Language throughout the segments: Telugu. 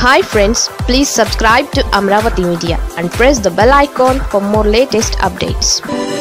hi friends please subscribe to Amaravati media and press the bell icon for more latest updates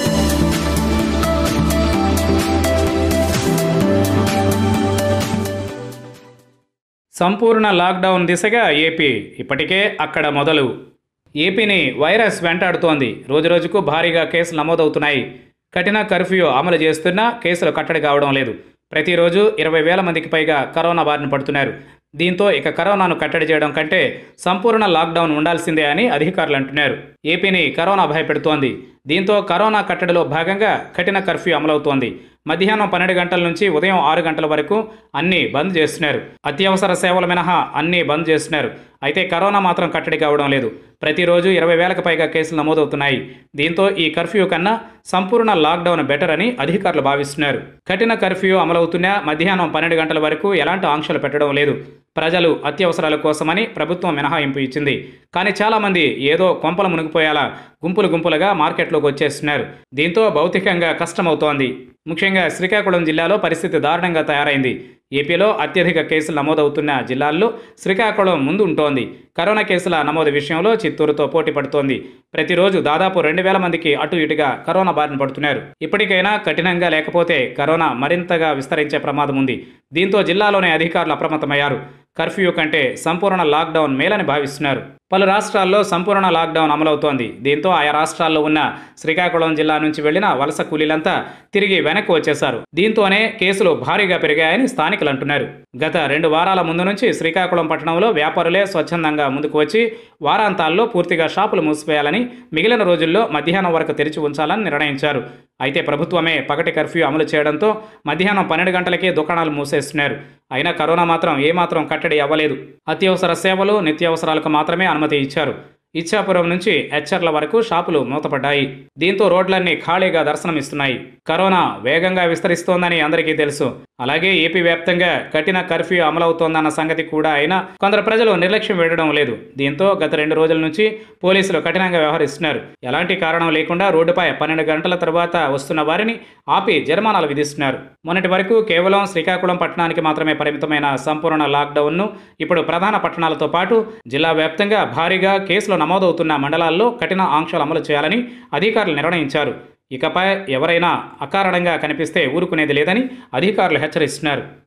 సంపూర్ణ లాక్డౌన్ దిశగా ఏపీ ఇప్పటికే అక్కడ మొదలు ఏపీని వైరస్ వెంటాడుతోంది రోజురోజుకు భారీగా కేసులు నమోదవుతున్నాయి కఠిన కర్ఫ్యూ అమలు చేస్తున్నా కేసులు కట్టడి కావడం లేదు ప్రతిరోజు ఇరవై వేల మందికి పైగా కరోనా బారిన పడుతున్నారు దీంతో ఇక కరోనాను కట్టడి చేయడం కంటే సంపూర్ణ లాక్డౌన్ ఉండాల్సిందే అని అధికారులు అంటున్నారు ఏపీని కరోనా భయపెడుతోంది దీంతో కరోనా కట్టడిలో భాగంగా కఠిన కర్ఫ్యూ అమలవుతోంది మధ్యాహ్నం పన్నెండు గంటల నుంచి ఉదయం ఆరు గంటల వరకు అన్నీ బంద్ చేస్తున్నారు అత్యవసర సేవలు మినహా అన్నీ బంద్ చేస్తున్నారు అయితే కరోనా మాత్రం కట్టడి కావడం లేదు ప్రతిరోజు ఇరవై వేలకు పైగా కేసులు నమోదవుతున్నాయి దీంతో ఈ కర్ఫ్యూ కన్నా సంపూర్ణ లాక్డౌన్ బెటర్ అని అధికారులు భావిస్తున్నారు కఠిన కర్ఫ్యూ అమలవుతున్నా మధ్యాహ్నం పన్నెండు గంటల వరకు ఎలాంటి ఆంక్షలు పెట్టడం లేదు ప్రజలు అత్యవసరాల కోసమని ప్రభుత్వం మినహాయింపు ఇచ్చింది కానీ చాలామంది ఏదో కొంపలు మునిగిపోయేలా గుంపులు గుంపులుగా మార్కెట్లోకి వచ్చేస్తున్నారు దీంతో భౌతికంగా కష్టమవుతోంది ముఖ్యంగా శ్రీకాకుళం జిల్లాలో పరిస్థితి దారుణంగా తయారైంది ఏపీలో అత్యధిక కేసులు నమోదవుతున్న జిల్లాల్లో శ్రీకాకుళం ముందు ఉంటోంది కరోనా కేసుల నమోదు విషయంలో చిత్తూరుతో పోటీ పడుతోంది ప్రతిరోజు దాదాపు రెండు వేల మందికి అటు ఇటుగా కరోనా బారిన పడుతున్నారు ఇప్పటికైనా కఠినంగా లేకపోతే కరోనా మరింతగా విస్తరించే ప్రమాదం ఉంది దీంతో జిల్లాలోని అధికారులు అప్రమత్తమయ్యారు కర్ఫ్యూ కంటే సంపూర్ణ లాక్డౌన్ మేలని భావిస్తున్నారు పలు రాష్ట్రాల్లో సంపూర్ణ లాక్డౌన్ అమలవుతోంది దీంతో ఆయా రాష్ట్రాల్లో ఉన్న శ్రీకాకుళం జిల్లా నుంచి వెళ్లిన వలస కూలీలంతా తిరిగి వెనక్కి వచ్చేశారు దీంతోనే కేసులు భారీగా పెరిగాయని స్థానికులు అంటున్నారు గత రెండు వారాల ముందు నుంచి శ్రీకాకుళం పట్టణంలో వ్యాపారులే స్వచ్ఛందంగా ముందుకు వచ్చి వారాంతాల్లో పూర్తిగా షాపులు మూసివేయాలని మిగిలిన రోజుల్లో మధ్యాహ్నం వరకు తెరిచి ఉంచాలని నిర్ణయించారు అయితే ప్రభుత్వమే పగటి కర్ఫ్యూ అమలు చేయడంతో మధ్యాహ్నం పన్నెండు గంటలకే దుకాణాలు మూసేస్తున్నారు అయినా కరోనా మాత్రం ఏమాత్రం కట్టడి అవ్వలేదు అత్యవసర సేవలు నిత్యావసరాలకు మాత్రమే అనుమతి ఇచ్చారు ఇచ్చాపురం నుంచి హెచ్చర్ల వరకు షాపులు మూతపడ్డాయి దీంతో రోడ్లన్నీ ఖాళీగా దర్శనమిస్తున్నాయి కరోనా వేగంగా విస్తరిస్తోందని అందరికీ తెలుసు అలాగే ఏపీ వ్యాప్తంగా కఠిన కర్ఫ్యూ అమలవుతోందన్న సంగతి కూడా అయినా కొందరు ప్రజలు నిర్లక్ష్యం వేయడం లేదు దీంతో గత రెండు రోజుల నుంచి పోలీసులు కఠినంగా వ్యవహరిస్తున్నారు ఎలాంటి కారణం లేకుండా రోడ్డుపై పన్నెండు గంటల తర్వాత వస్తున్న వారిని ఆపి జరిమానాలు విధిస్తున్నారు మొన్నటి వరకు కేవలం శ్రీకాకుళం పట్టణానికి మాత్రమే పరిమితమైన సంపూర్ణ లాక్డౌన్ను ఇప్పుడు ప్రధాన పట్టణాలతో పాటు జిల్లా వ్యాప్తంగా భారీగా కేసులు నమోదవుతున్న మండలాల్లో కఠిన ఆంక్షలు అమలు చేయాలని అధికారులు నిర్ణయించారు ఇకపై ఎవరైనా అకారణంగా కనిపిస్తే ఊరుకునేది లేదని అధికారులు హెచ్చరిస్తున్నారు